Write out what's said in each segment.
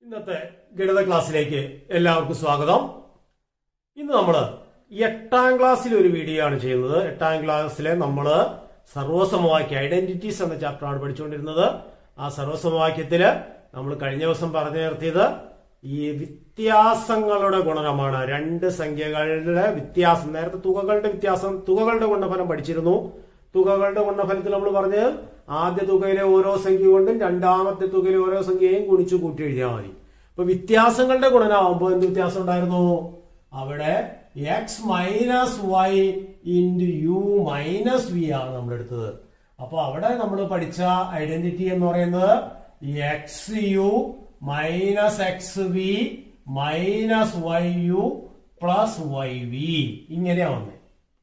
ഇന്നത്തെ ഗണിത ക്ലാസ്സിലേക്ക് എല്ലാവർക്കും സ്വാഗതം ഇന്ന് നമ്മൾ എട്ടാം ക്ലാസ്സിലെ ഒരു വീഡിയോ ആണ് ചെയ്യുന്നത് എട്ടാം ക്ലാസ്സിലെ നമ്മൾ സർവസമവാക്യ ഐഡന്റിറ്റീസ് എന്ന ചാപ്റ്ററാണ് പഠിച്ചുകൊണ്ടിരുന്നത് ആ സർവസമവാക്യത്തില് നമ്മൾ കഴിഞ്ഞ ദിവസം പറഞ്ഞു നിർത്തിയത് ഈ വ്യത്യാസങ്ങളുടെ ഗുണനമാണ് രണ്ട് സംഖ്യകളുടെ വ്യത്യാസം നേരത്തെ തുകകളുടെ വ്യത്യാസം തുകകളുടെ ഗുണഫലം പഠിച്ചിരുന്നു തുകകളുടെ ഗുണഫലത്തിൽ നമ്മൾ പറഞ്ഞത് ആദ്യ തുകയിലെ ഓരോ സംഖ്യ കൊണ്ടും രണ്ടാമത്തെ തുകയിലെ ഓരോ സംഖ്യയും ഗുണിച്ചു കൂട്ടി എഴുതിയാൽ മതി അപ്പൊ വ്യത്യാസങ്ങളുടെ ഗുണനാവുമ്പോൾ എന്ത് വ്യത്യാസം ഉണ്ടായിരുന്നു അവിടെ x minus y into u minus v ആണ് നമ്മൾ എടുത്തത് അപ്പൊ അവിടെ നമ്മൾ പഠിച്ച ഐഡന്റിറ്റി എന്ന് പറയുന്നത് x u minus x v minus y u plus y v ഇങ്ങനെയാ വന്നത്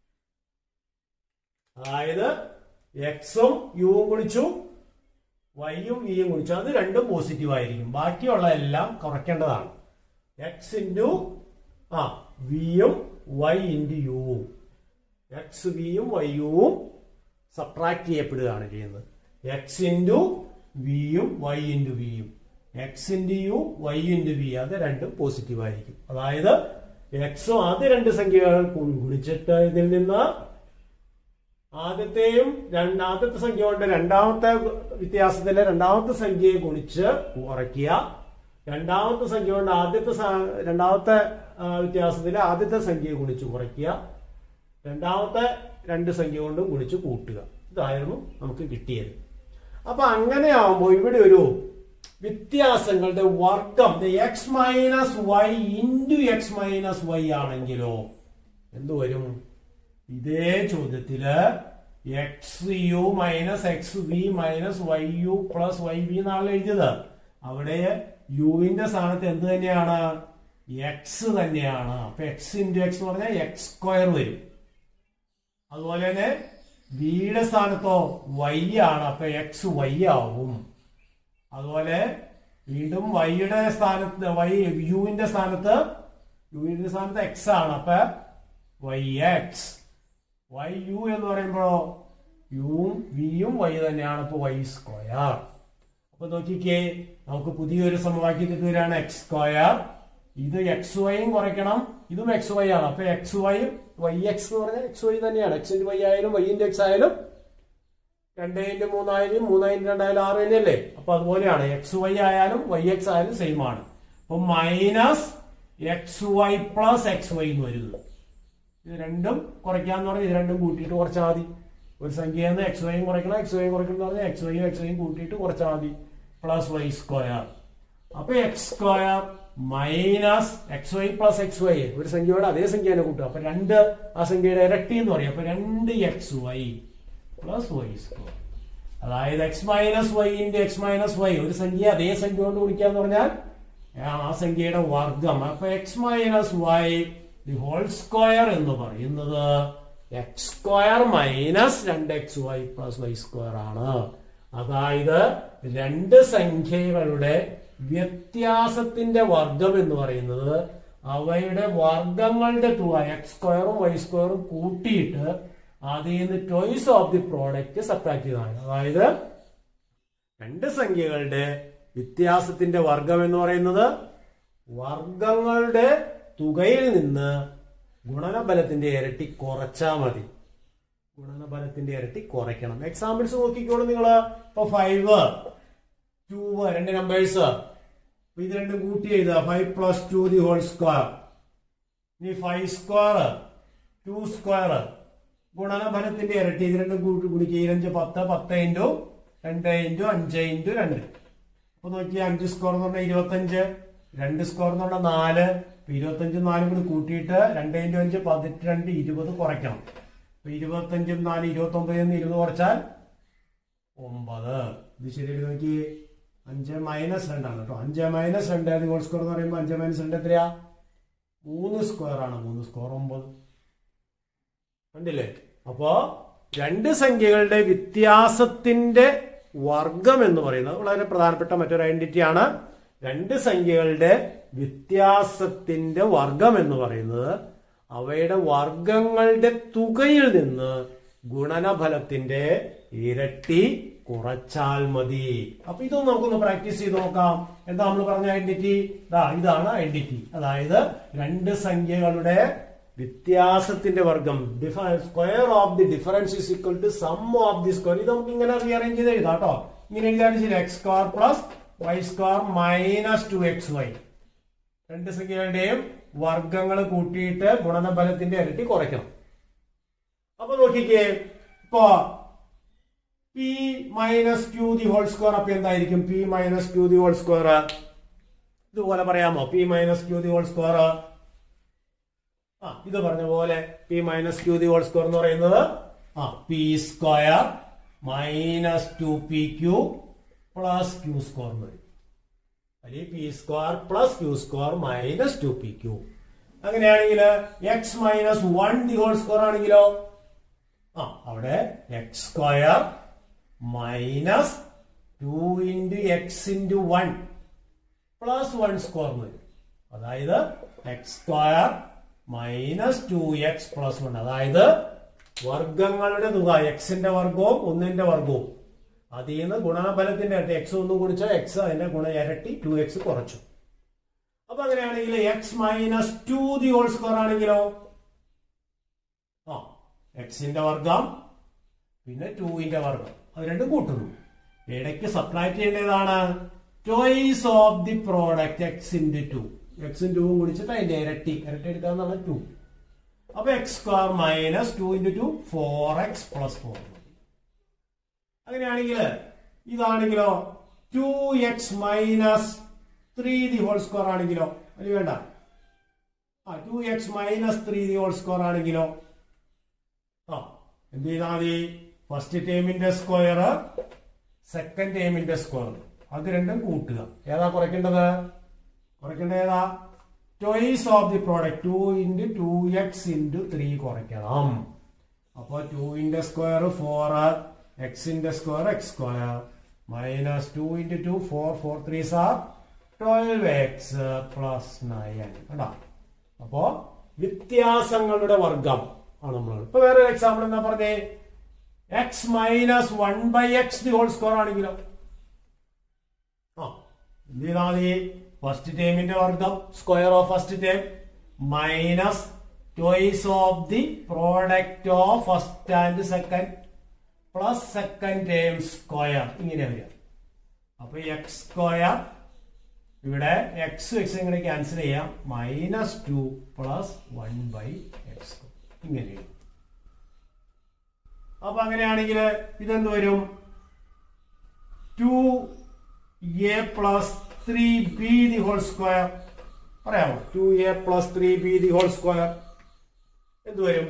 അതായത് എക്സും യുവും ഗുണിച്ചു വൈയും വിയും ഗുണിച്ചു അത് രണ്ടും പോസിറ്റീവ് ആയിരിക്കും ബാക്കിയുള്ള എല്ലാം കുറയ്ക്കേണ്ടതാണ് എക്സ് ഇൻറ്റു ആ വിയും വൈ ഇൻറ്റു യുവും എക്സ് വിയും വൈയും സബ്ട്രാക്ട് ചെയ്യപ്പെടുകയാണ് ചെയ്യുന്നത് എക്സ് ഇൻറ്റു വിയും വൈ ഇൻറ്റു വിയും x into u y into v അത് രണ്ടും പോസിറ്റീവ് ആയിരിക്കും അതായത് എക്സും ആദ്യ രണ്ട് സംഖ്യകൾ ഗുണിച്ചിട്ട് ഇതിൽ നിന്ന് ആദ്യത്തെയും രണ്ട് ആദ്യത്തെ സംഖ്യ കൊണ്ട് രണ്ടാമത്തെ വ്യത്യാസത്തിലെ രണ്ടാമത്തെ സംഖ്യയെ ഗുണിച്ച് കുറയ്ക്കുക രണ്ടാമത്തെ സംഖ്യ കൊണ്ട് ആദ്യത്തെ സ- രണ്ടാമത്തെ ആ, വ്യത്യാസത്തിലെ ആദ്യത്തെ സംഖ്യയെ ഗുണിച്ച് കുറയ്ക്കുക രണ്ടാമത്തെ രണ്ട് സംഖ്യ കൊണ്ടും ഗുണിച്ച് കൂട്ടുക ഇതായിരുന്നു നമുക്ക് കിട്ടിയത് അപ്പൊ അങ്ങനെയാവുമ്പോൾ ഇവിടെ ഒരു വ്യത്യാസങ്ങളുടെ വർഗം x minus y into x minus y ആണെങ്കിലോ എന്ത് വരും ഇതേ ചോദ്യത്തില് x u minus x v minus y u plus y v എന്നാണ് എഴുതിയത് അവിടെ യുവിന്റെ സ്ഥാനത്ത് എന്ത് തന്നെയാണ് എക്സ് തന്നെയാണ് അപ്പൊ എക്സ് ഇൻറ്റു എക്സ് എന്ന് പറഞ്ഞാൽ എക്സ് സ്ക്വയർ വരും അതുപോലെ തന്നെ വിയുടെ സ്ഥാനത്തോ വൈ ആണ് അപ്പൊ എക്സ് വൈ ആവും അതുപോലെ വീണ്ടും വൈയുടെ സ്ഥാനത്ത് വൈ യുവിന്റെ സ്ഥാനത്ത് യുവിന്റെ സ്ഥാനത്ത് എക്സ് ആണ് അപ്പൊ വൈ എക്സ് വൈ യു എന്ന് പറയുമ്പോഴോ യുവും വിയും വൈ തന്നെയാണ് ഇപ്പൊ വൈ സ്ക്വയർ അപ്പൊ നോക്കിക്കേ നമുക്ക് പുതിയൊരു സമവാക്യത്തിൽ വരികയാണ് എക്സ് സ്ക്വയർ ഇത് എക്സ് വൈയും കുറയ്ക്കണം ഇതും എക്സ് വൈ ആണ് അപ്പൊ എക്സ് വൈ വൈ എക്സ് എന്ന് പറഞ്ഞാൽ എക്സ് വൈ തന്നെയാണ് എക്സ് ഇൻറ്റു വൈ ആയാലും വൈ ഇൻറ്റു എക്സ് ആയാലും രണ്ട് ഇൻറ്റു മൂന്നായാലും മൂന്ന് ഇൻറ്റു രണ്ടായാലും ആറ് തന്നെയല്ലേ അപ്പൊ അതുപോലെയാണ് എക്സ് വൈ ആയാലും വൈ എക്സ് ആയാലും സെയിം ആണ് അപ്പൊ minus x y plus x y എന്ന് വരുന്നത് ഇത് രണ്ടും കുറയ്ക്കാന്ന് പറഞ്ഞാൽ ഇത് രണ്ടും കൂട്ടിയിട്ട് കുറച്ചാൽ മതി ഒരു സംഖ്യയിൽ നിന്ന് എക്സ് വൈയും കുറയ്ക്കണം എക്സ് വൈയും കുറയ്ക്കണം എന്ന് പറഞ്ഞാൽ എക്സ് വൈയും എക്സ് വൈയും കൂട്ടിയിട്ട് കുറച്ചാൽ മതി പ്ലസ് വൈ സ്ക്വയർ അപ്പൊ x square minus x y plus x y ഒരു സംഖ്യയോടെ അതേ സംഖ്യ തന്നെ കൂട്ടുക അപ്പൊ രണ്ട് ആ സംഖ്യയുടെ ഇരട്ടി എന്ന് പറയും അപ്പൊ രണ്ട് x y plus y square അതായത് x minus y into x minus y ഒരു സംഖ്യ അതേ സംഖ്യ കൊണ്ട് കുടിക്കാന്ന് പറഞ്ഞാൽ ആ സംഖ്യയുടെ വർഗം അപ്പൊ x minus y the whole square എന്ന് പറയുന്നത് എക്സ് സ്ക്വയർ മൈനസ് രണ്ട് x y plus y square ആണ് അതായത് രണ്ട് സംഖ്യകളുടെ വ്യത്യാസത്തിന്റെ വർഗം എന്ന് പറയുന്നത് അവയുടെ വർഗങ്ങളുടെ തുക എക്സ് സ്ക്വയറും വൈ സ്ക്വയറും കൂട്ടിയിട്ട് അതിൽ നിന്ന് twice of the product subtract ചെയ്തതാണ് അതായത് രണ്ട് സംഖ്യകളുടെ വ്യത്യാസത്തിന്റെ വർഗം എന്ന് പറയുന്നത് വർഗങ്ങളുടെ തുകയിൽ നിന്ന് ഗുണനബലത്തിന്റെ ഇരട്ടി കുറച്ചാൽ മതി ഗുണനബലത്തിന്റെ ഇരട്ടി കുറയ്ക്കണം എക്സാമ്പിൾസ് നോക്കിക്കോളൂ നിങ്ങള് ഇപ്പൊ ഫൈവ് ടു രണ്ട് നമ്പേഴ്സ് ഇത് രണ്ടും കൂട്ടി എഴുതുക five plus two the whole square ഇനി ഫൈവ് സ്ക്വയർ ടു സ്ക്വയർ ഗുണനഫലത്തിന്റെ ഇരട്ടി ഇത് രണ്ടും കൂട്ടി കുടിക്കുക ഇരുപഞ്ച് പത്ത് പത്ത് ഇൻറ്റു രണ്ട് ഇൻറ്റു അഞ്ച് ഇൻറ്റു രണ്ട് അപ്പൊ നോക്കിയാൽ അഞ്ച് സ്കോർ എന്ന് പറഞ്ഞാൽ ഇരുപത്തഞ്ച് രണ്ട് സ്കോർ എന്ന് പറഞ്ഞാൽ നാല് അപ്പൊ ഇരുപത്തഞ്ചും നാലും കൂടി കൂട്ടിയിട്ട് രണ്ട് ഇൻറ്റു അഞ്ച് പതിനെട്ട് ഇരുപത് കുറയ്ക്കണം അപ്പൊ ഇരുപത്തഞ്ചും നാല് ഇരുപത്തി ഒമ്പതിൽ നിന്ന് ഇരുപത് കുറച്ചാൽ ഒമ്പത് ഇത് ശരിയായിട്ട് നോക്കി അഞ്ച് മൈനസ് രണ്ടാണ് കേട്ടോ അഞ്ച് മൈനസ് രണ്ട് അത് ഹോൾ സ്കോർ എന്ന് പറയുമ്പോൾ അഞ്ച് മൈനസ് രണ്ട് എത്രയാ മൂന്ന് സ്ക്വയർ ആണ് മൂന്ന് സ്ക്വയർ ഒമ്പത് കണ്ടില്ലേ അപ്പോ രണ്ട് സംഖ്യകളുടെ വ്യത്യാസത്തിന്റെ വർഗം എന്ന് പറയുന്നത് വളരെ പ്രധാനപ്പെട്ട മറ്റൊരു ഐഡന്റിറ്റി ആണ് രണ്ട് സംഖ്യകളുടെ വ്യത്യാസത്തിന്റെ വർഗം എന്ന് പറയുന്നത് അവയുടെ വർഗങ്ങളുടെ തുകയിൽ നിന്ന് ഗുണനഫലത്തിന്റെ ഇരട്ടി കുറച്ചാൽ മതി അപ്പൊ ഇതൊന്നും നമുക്കൊന്ന് പ്രാക്ടീസ് ചെയ്ത് നോക്കാം എന്താ നമ്മൾ പറഞ്ഞ ഐഡന്റിറ്റി ഇതാ ഇതാണ് ഐഡന്റിറ്റി അതായത് രണ്ട് സംഖ്യകളുടെ വ്യത്യാസത്തിന്റെ വർഗം square of the difference is equal to sum of the square ഇത് നമുക്ക് ഇങ്ങനെ റീഅറേഞ്ച് ചെയ്ത് എഴുതാം കേട്ടോ ഇങ്ങനെ എഴുതാൻ ശരി x square plus y square minus two x y രണ്ട് സംഖ്യകളുടെയും വർഗങ്ങൾ കൂട്ടിയിട്ട് ഗുണനഫലത്തിന്റെ ഇരട്ടി കുറയ്ക്കണം അപ്പൊ നോക്കിക്കേ ഇപ്പോ p minus q the whole square അപ്പൊ എന്തായിരിക്കും p minus q the whole square ഇതുപോലെ പറയാമോ p minus q the whole square ആ ഇത് പറഞ്ഞ പോലെ p minus q the whole square എന്ന് പറയുന്നത് ആ p square minus two p q plus q square എന്ന് വരും അല്ലെങ്കിൽ p square plus q square minus two p q അങ്ങനെയാണെങ്കിൽ x minus one the whole square ആണെങ്കിലോ ആ അവിടെ X square minus two into x into one plus one square എന്ന് വരും അതായത് x square minus two x plus one അതായത് വർഗങ്ങളുടെ തുക എക്സിന്റെ വർഗവും ഒന്നിന്റെ വർഗവും അതിൽ നിന്ന് ഗുണനഫലത്തിന്റെ ഇരട്ടി എക്സ് ഒന്ന് കുടിച്ചാൽ എക്സ് അതിന്റെ ഗുണ ഇരട്ടി ടു എക്സ് കുറച്ചു അപ്പൊ അങ്ങനെയാണെങ്കിൽ x minus two the whole square ആണെങ്കിലോ ആ എക്സിന്റെ വർഗം പിന്നെ ടുവിന്റെ വർഗം അത് രണ്ടും കൂട്ടുന്നു ഇടയ്ക്ക് സബ്ട്രാക്ട് ചെയ്യേണ്ടതാണ് twice of the product x into two എക്സും ടൂവും കുടിച്ചിട്ട് അതിന്റെ ഇരട്ടി ഇരട്ടി എടുക്കാന്നാണ് ടു അപ്പൊ x square minus two into two four x plus four അങ്ങനെയാണെങ്കിൽ ഇതാണെങ്കിലോ two x minus three the whole square ആണെങ്കിലോ അത് വേണ്ട ആ two x minus three the whole square ആണെങ്കിലോ ആ എന്ത് ചെയ്താൽ മതി ഫസ്റ്റ് ടേമിന്റെ സ്ക്വയർ സെക്കൻഡ് ടേമിന്റെ സ്ക്വയർ അത് രണ്ടും കൂട്ടുക ഏതാ കുറയ്ക്കേണ്ടത് കുറയ്ക്കേണ്ടത് ഏതാ twice of the product two into two x into three കുറയ്ക്കണം അപ്പൊ ടുവിന്റെ സ്ക്വയർ ഫോർ എക്സിന്റെ square x square minus two into two four four three sir twelve x plus nine കണ്ടോ അപ്പോ വ്യത്യാസങ്ങളുടെ വർഗം ആണ് നമ്മൾ ഇപ്പൊ വേറെ എക്സാമ്പിൾ എന്താ പറഞ്ഞേ x minus one by x the whole square ആണെങ്കിലോ ആ എന്ത് ചെയ്താൽ മതി ഫസ്റ്റ് ടേമിന്റെ വർഗം square of first term minus twice of the product of first and second plus second term square ഇങ്ങനെ വരിക അപ്പൊ എക്സ് സ്ക്വയർ ഇവിടെ എക്സ് എക്സ് ഇങ്ങനെ ക്യാൻസൽ ചെയ്യാം minus two plus one by x ഇങ്ങനെ എഴുതും അപ്പൊ അങ്ങനെയാണെങ്കിൽ ഇതെന്ത് വരും two a plus three b the whole square പറയാമോ to a plus three b the whole square എന്ത് വരും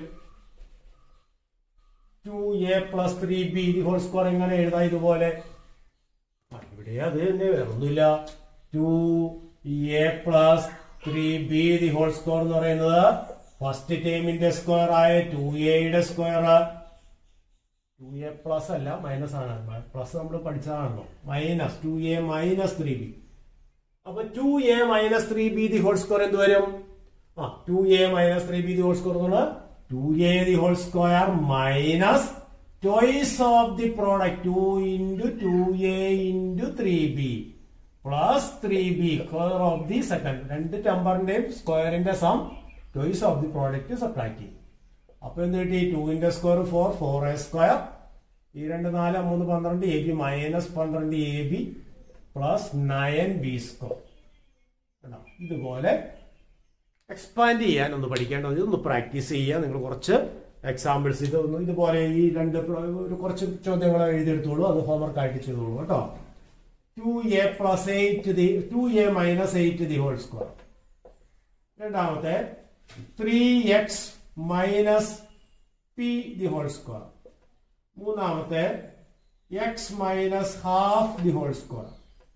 two a plus three b the whole square എങ്ങനെ എഴുതാം ഇതുപോലെ ആ, ഇവിടെ അത് തന്നെ വേറൊന്നുമില്ല two a plus three b the whole square എന്ന് പറയുന്നത് ഫസ്റ്റ് ടേമിന്റെ സ്ക്വയർ ആയ ടു എയുടെ സ്ക്വയർ ടു എ പ്ലസ് അല്ല മൈനസ് ആണ് പ്ലസ് നമ്മൾ പഠിച്ചതാണല്ലോ minus two a minus three b അപ്പൊ two a minus three b the whole square എന്ത് വരും ആ to a minus three b the whole square എന്നുള്ളത് two a the whole square minus twice of the product two into two a into three b plus three b square of the second രണ്ട് നമ്പറിന്റെയും സ്ക്വയറിന്റെ sum twice of the product subtract ചെയ്യും അപ്പൊ എന്ത് കിട്ടി ടുവിന്റെ square four four a square ഈ രണ്ട് നാല് മൂന്ന് പന്ത്രണ്ട് എ ബി മൈനസ് പന്ത്രണ്ട് a b plus nine b square ഇതുപോലെ എക്സ്പാൻഡ് ചെയ്യാൻ ഒന്ന് പഠിക്കേണ്ടത് ഇതൊന്ന് പ്രാക്ടീസ് ചെയ്യുക നിങ്ങൾ കുറച്ച് എക്സാമ്പിൾസ് ഇതൊന്ന് ഇതുപോലെ ഈ രണ്ട് പ്ര- ഒരു കുറച്ച് ചോദ്യങ്ങൾ എഴുതിയെടുത്തോളൂ അത് ഹോംവർക്ക് ആയിട്ട് ചെയ്തോളൂ കേട്ടോ two a plus eight the two a minus eight the whole square രണ്ടാമത്തെ three x minus p the whole square മൂന്നാമത്തെ x minus half the whole square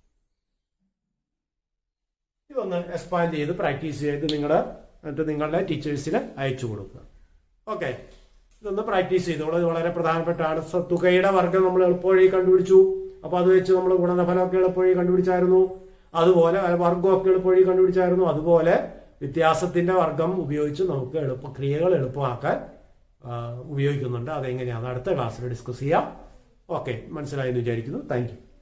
ഇതൊന്ന് എക്സ്പാൻഡ് ചെയ്ത് പ്രാക്ടീസ് ചെയ്ത് നിങ്ങളുടെ എന്നിട്ട് നിങ്ങളുടെ ടീച്ചേഴ്സിന് അയച്ചു കൊടുക്കുക ഓക്കെ ഇതൊന്ന് പ്രാക്ടീസ് ചെയ്തോളൂ ഇത് വളരെ പ്രധാനപ്പെട്ടാണ് സ- തുകയുടെ വർഗ്ഗം നമ്മൾ എളുപ്പവഴി കണ്ടുപിടിച്ചു അപ്പൊ അത് വെച്ച് നമ്മൾ ഗുണനഫലമൊക്കെ എളുപ്പവഴി കണ്ടുപിടിച്ചായിരുന്നു അതുപോലെ അഹ് വർഗ്ഗമൊക്കെ എളുപ്പവഴി കണ്ടുപിടിച്ചായിരുന്നു അതുപോലെ വ്യത്യാസത്തിന്റെ വർഗം ഉപയോഗിച്ച് നമുക്ക് എളുപ്പ ക്രിയകൾ എളുപ്പമാക്കാൻ ഉപയോഗിക്കുന്നുണ്ട് അതെങ്ങനെയാണ് അടുത്ത ക്ലാസ്സിൽ ഡിസ്കസ് ചെയ്യാം ഓക്കെ മനസ്സിലായെന്ന് വിചാരിക്കുന്നു താങ്ക് യു